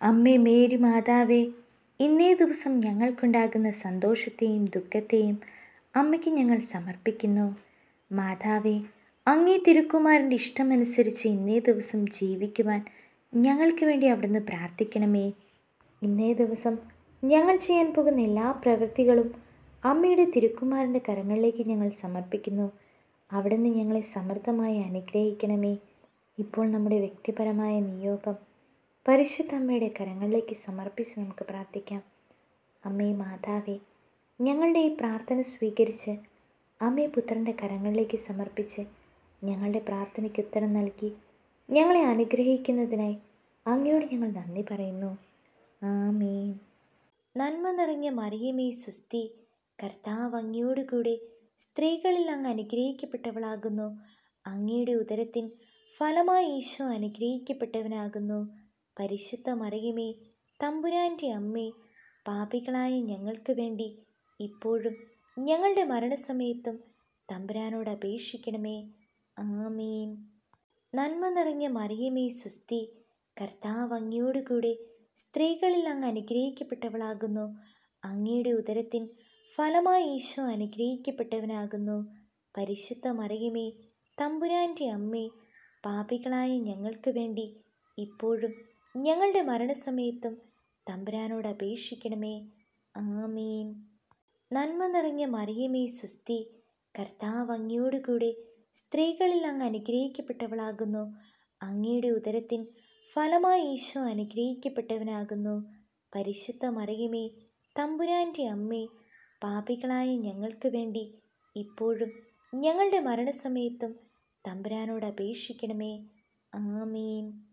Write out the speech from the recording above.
അമ്മേ മേരി മാതാവേ ഇന്നേ ദിവസം ഞങ്ങൾക്കുണ്ടാകുന്ന സന്തോഷത്തെയും ദുഃഖത്തെയും അമ്മയ്ക്ക് ഞങ്ങൾ സമർപ്പിക്കുന്നു മാതാവേ അങ്ങേ തിരുക്കുമാരൻ്റെ ഇഷ്ടമനുസരിച്ച് ഇന്നേ ദിവസം ജീവിക്കുവാൻ ഞങ്ങൾക്ക് വേണ്ടി അവിടുന്ന് പ്രാർത്ഥിക്കണമേ ഇന്നേ ദിവസം ഞങ്ങൾ ചെയ്യാൻ പോകുന്ന എല്ലാ പ്രവൃത്തികളും അമ്മയുടെ തിരുക്കുമാരൻ്റെ കരങ്ങളിലേക്ക് ഞങ്ങൾ സമർപ്പിക്കുന്നു അവിടുന്ന് ഞങ്ങളെ സമൃദ്ധമായി അനുഗ്രഹിക്കണമേ ഇപ്പോൾ നമ്മുടെ വ്യക്തിപരമായ നിയോഗം പരിശുദ്ധ അമ്മയുടെ കരങ്ങളിലേക്ക് സമർപ്പിച്ച് നമുക്ക് പ്രാർത്ഥിക്കാം അമ്മേ മാതാവേ ഞങ്ങളുടെ ഈ പ്രാർത്ഥന സ്വീകരിച്ച് അമ്മേ പുത്രൻ്റെ കരങ്ങളിലേക്ക് സമർപ്പിച്ച് ഞങ്ങളുടെ പ്രാർത്ഥനയ്ക്ക് ഉത്തരം നൽകി ഞങ്ങളെ അനുഗ്രഹിക്കുന്നതിനായി അങ്ങയോട് ഞങ്ങൾ നന്ദി പറയുന്നു ആമീൻ നന്മ നിറഞ്ഞ മറിയമേ സുസ്തി കർത്താവ് അങ്ങയോടുകൂടെ സ്ത്രീകളിൽ അങ്ങ് അനുഗ്രഹിക്കപ്പെട്ടവളാകുന്നു അങ്ങയുടെ ഉദരത്തിൻ ഫലമായി ഈശോ അനുഗ്രഹിക്കപ്പെട്ടവനാകുന്നു പരിശുദ്ധ മറിയമേ തമ്പുരാൻ്റെ അമ്മേ പാപികളായ ഞങ്ങൾക്ക് വേണ്ടി ഇപ്പോഴും ഞങ്ങളുടെ മരണസമയത്തും തമ്പുരാനോട് അപേക്ഷിക്കണമേ ആമീൻ നന്മ നിറഞ്ഞ മറിയമേ സുസ്തി കർത്താവ് അങ്ങയോടുകൂടെ സ്ത്രീകളിൽ അങ്ങ് അനുഗ്രഹിക്കപ്പെട്ടവളാകുന്നു അങ്ങയുടെ ഉദരത്തിൻ ഫലമായി ഈശോ അനുഗ്രഹിക്കപ്പെട്ടവനാകുന്നു പരിശുദ്ധ മറിയമേ തമ്പുരാൻ്റെ അമ്മേ പാപികളായ ഞങ്ങൾക്ക് വേണ്ടി ഇപ്പോഴും ഞങ്ങളുടെ മരണസമയത്തും തമ്പുരാനോട് അപേക്ഷിക്കണമേ ആമീൻ നന്മ നിറഞ്ഞ മറിയമേ സുസ്തി കർത്താവ് അങ്ങയോടുകൂടെ സ്ത്രീകളിൽ അങ്ങ് അനുഗ്രഹിക്കപ്പെട്ടവളാകുന്നു അങ്ങയുടെ ഉദരത്തിൻ ഫലമായി ഈശോ അനുഗ്രഹിക്കപ്പെട്ടവനാകുന്നു പരിശുദ്ധ മറിയമേ തമ്പുരാൻ്റെ അമ്മേ പാപികളായ ഞങ്ങൾക്ക് വേണ്ടി ഇപ്പോഴും ഞങ്ങളുടെ മരണസമയത്തും തമ്പുരാനോട് അപേക്ഷിക്കണമേ ആമീൻ